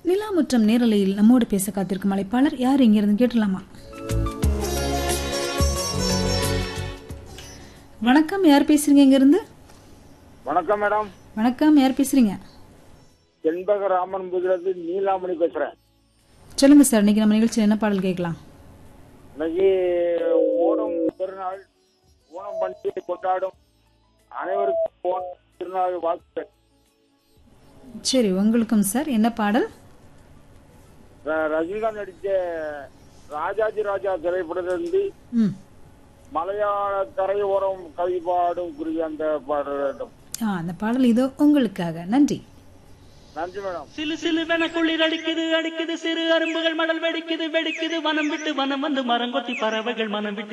நிலாமுற்றம் நேரலையில் நம்மோடு பேச காத்திருக்கும் அழைப்பாளர் யார் இங்கிருந்து கேட்டலாமா வணக்கம் யார் பேசுறீங்க இங்கிருந்து வணக்கம் மேடம் வணக்கம் யார் பேசுறீங்க செண்பக ராமன் புதிரத்து நீலாமணி பேசுறேன் சொல்லுங்க சார் இன்னைக்கு நம்ம நிகழ்ச்சியில் என்ன பாடல் கேட்கலாம் இன்னைக்கு ஓணம் திருநாள் ஓணம் பண்டிகை கொண்டாடும் அனைவருக்கும் ஓணம் திருநாள் வாழ்த்துக்கள் சரி உங்களுக்கும் சார் என்ன பாடல் ர- ரஜினிகாந்த் நடிச்ச ராஜாஜி ராஜா திரைப்படத்திலிருந்து ம் மலையாள கரையோரம் கவி பாடும் குறி அந்த பாடல் வேண்டும் ஆ அந்த பாடல் இதோ உங்களுக்காக நன்றி நன்றி மேடம் சிலு சிலுவென குளிர் அடிக்குது அடிக்குது சிறு அரும்புகள் மடல் வெடிக்குது வெடிக்குது வனம் விட்டு வனம் வந்து மரங்கொத்தி பறவைகள் மனம் விட்டு